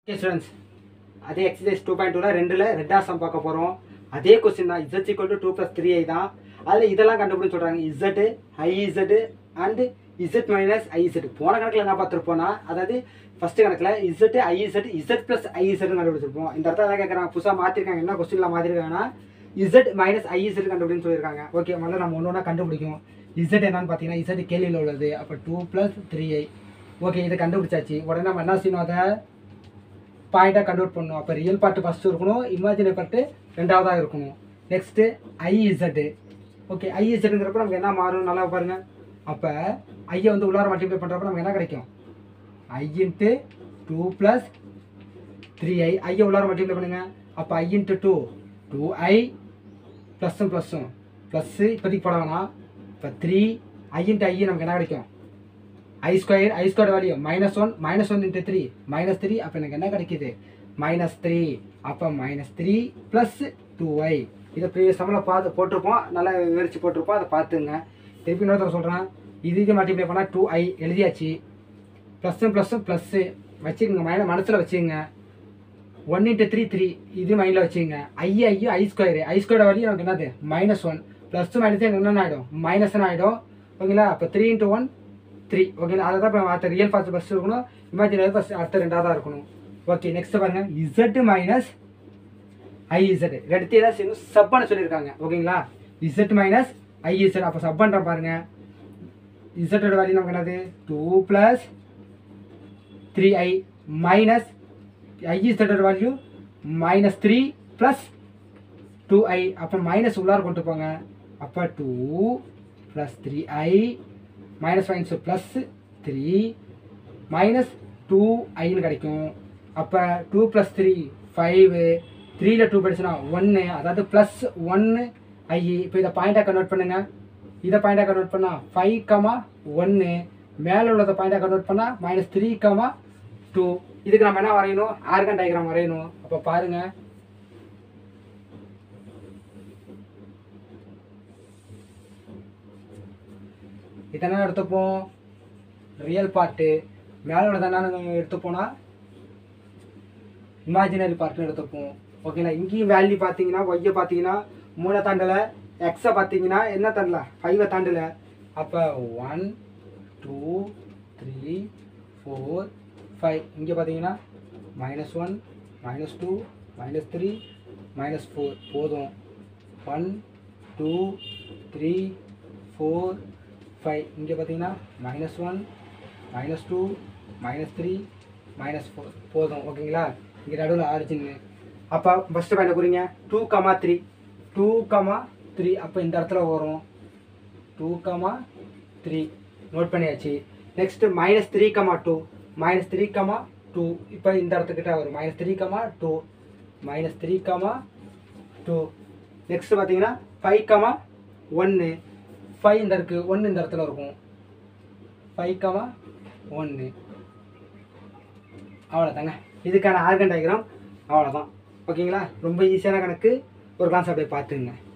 okay students அதே exercise two point டூவில் ரெண்டில் ரெட்டாக சம் பார்க்க போகிறோம் அதே கொஸ்டின் தான் Z equal to two plus three I தான் அதில் இதெல்லாம் கண்டுபிடிச்சு சொல்கிறாங்க Z I Z and Z minus I Z போன கணக்கில் என்ன பார்த்துருப்போம்னா அதாவது ஃபஸ்ட்டு கணக்கில் Z I Z Z plus I இசட்னு கண்டுபிடிச்சிருப்போம் இந்த இடத்துல தான் கேட்குறாங்க புதுசாக மாற்றிருக்காங்க என்ன கொஸ்டினில் மாற்றிருக்காங்கன்னா இசட் மைனஸ் ஐ இசட் கண்டுபிடின்னு சொல்லியிருக்காங்க ஓகே முதல்ல நம்ம ஒன்று ஒன்றா கண்டுபிடிக்கும் இசட் என்னன்னு பார்த்தீங்கன்னா இசட் கேள்வியில் உள்ளது அப்போ two plus three I okay இதை கண்டுபிடிச்சாச்சு உடனே நம்ம என்ன செய்யணும் அதை பாயிண்டாக கன்வெர்ட் பண்ணணும் அப்போ ரியல் பார்ட் ஃபஸ்ட்டு இருக்கணும் இமேஜினரி பார்ட்டு ரெண்டாவதாக இருக்கணும் நெக்ஸ்ட்டு ஐஇசட்டு ஓகே ஐஇசட்டுங்கிறப்ப நமக்கு என்ன மாறும் நல்லா பாருங்கள் அப்போ ஐயை வந்து உள்ளார மல்டிப்ளை பண்ணுறப்ப நமக்கு என்ன கிடைக்கும் I into two plus three I ஐயை உள்ளார மல்டிப்ளை பண்ணுங்க அப்போ I into two two I ப்ளஸ்ஸும் ப்ளஸ்ஸும் ப்ளஸ்ஸு இப்போதைக்கு போட வேணாம் இப்போ த்ரீ ஐ இன்ட்டு ஐ நமக்கு என்ன கிடைக்கும் I square I square value minus one minus one into three minus three அப்போ எனக்கு என்ன கிடைக்குது மைனஸ் த்ரீ அப்போ minus three plus two Y இதை ப்ரீவியஸ் சம்மில் பார்த்து போட்டிருப்போம் நல்லா விவரித்து போட்டிருப்போம் அதை பார்த்துங்க திருப்பி இன்னொருத்தர் சொல்கிறேன் இது இது மல்டிப்ளை பண்ணால் டூ ஐ எழுதியாச்சு ப்ளஸ்ஸும் ப்ளஸ்ஸும் ப்ளஸ்ஸு வச்சுக்கோங்க மைன மனசில் வச்சுக்கோங்க ஒன் இன்ட்டு த்ரீ த்ரீ இது மைண்டில் வச்சுக்கோங்க ஐ ஐயோ I square I square value நமக்கு என்னது மைனஸ் ஒன் ப்ளஸ் மைனஸ் என்னென்ன ஆகிடும் மைனஸ்னு ஆகிடும் ஓகேங்களா அப்போ த்ரீ இன்ட்டு ஒன் த்ரீ ஓகேங்களா அதை தான் இப்போ அடுத்த ரியல் ஃபர்ஸ்ட் ஃபஸ்ட் இருக்கணும் இமேஜினரி ஃபஸ்ட் அடுத்த ரெண்டாவதாக இருக்கணும் ஓகே நெக்ஸ்ட் பாருங்க இசட் மைனஸ் ஐ இசட் ரெண்டு தான் செய்யணும் சப்னு சொல்லியிருக்காங்க ஓகேங்களா இசட் மைனஸ் ஐ இசட் அப்போ சப் பண்ணுறேன் பாருங்க இசட்டோட வேல்யூ நமக்கு என்னது two plus three I minus I இசட்டோட value minus three plus two I அப்போ மைனஸ் உள்ளார கொண்டு போங்க அப்போ two plus three I minus minus plus three minus two ஐன்னு கிடைக்கும் அப்போ டூ ப்ளஸ் த்ரீ ஃபைவு த்ரீயில் டூ போயிடுச்சுன்னா ஒன்று அதாவது ப்ளஸ் ஒன்று ஐ இப்போ இதை பாயிண்டாக கன்வெர்ட் பண்ணுங்க இதை பாயிண்டாக கன்வெர்ட் பண்ணால் ஃபைவ் கமா ஒன்று மேலே உள்ளதை பாயிண்டாக கன்வெர்ட் பண்ணால் மைனஸ் த்ரீ கமா டூ இதுக்கு நம்ம என்ன வரையணும் ஆர்கன் டயக்ராம் வரையணும் அப்போ பாருங்கள் இதெல்லாம் எடுத்துப்போம் ரியல் பார்ட்டு மேலே உள்ளதை என்ன எடுத்துப்போனா இமேஜினரி பார்ட்னு எடுத்துப்போம் ஓகேங்களா இங்கேயும் வேல்யூ பார்த்தீங்கன்னா ஒய்யை பார்த்தீங்கன்னா மூணை தாண்டலை எக்ஸை பார்த்தீங்கன்னா என்ன தாண்டல ஃபைவை தாண்டலை அப்போ one two three four five இங்கே பார்த்தீங்கன்னா minus one minus two minus three minus four போதும் one two three four five இங்கே பார்த்தீங்கன்னா minus one minus two minus three minus four போதும் ஓகேங்களா இங்கே நடுவில் ஆரிஜின் அப்போ ஃபஸ்ட்டு பாயிண்ட் குறிங்க two comma three two comma three அப்போ இந்த இடத்துல வரும் டூ கமா த்ரீ நோட் பண்ணியாச்சு next minus three comma two minus three comma two இப்போ இந்த இடத்துக்கிட்ட வரும் minus three comma two minus three comma two next பார்த்தீங்கன்னா ஃபைவ் கமா ஒன்று ஃபைவ் இந்த இருக்குது ஒன்று இந்த இடத்துல இருக்கும் ஃபைவ் கமா ஒன்று அவ்வளோதாங்க இதுக்கான ஆர்கன் டயக்ராம் அவ்வளோதான் ஓகேங்களா ரொம்ப ஈஸியான கணக்கு ஒரு கிளாஸ் அப்படியே பார்த்துங்க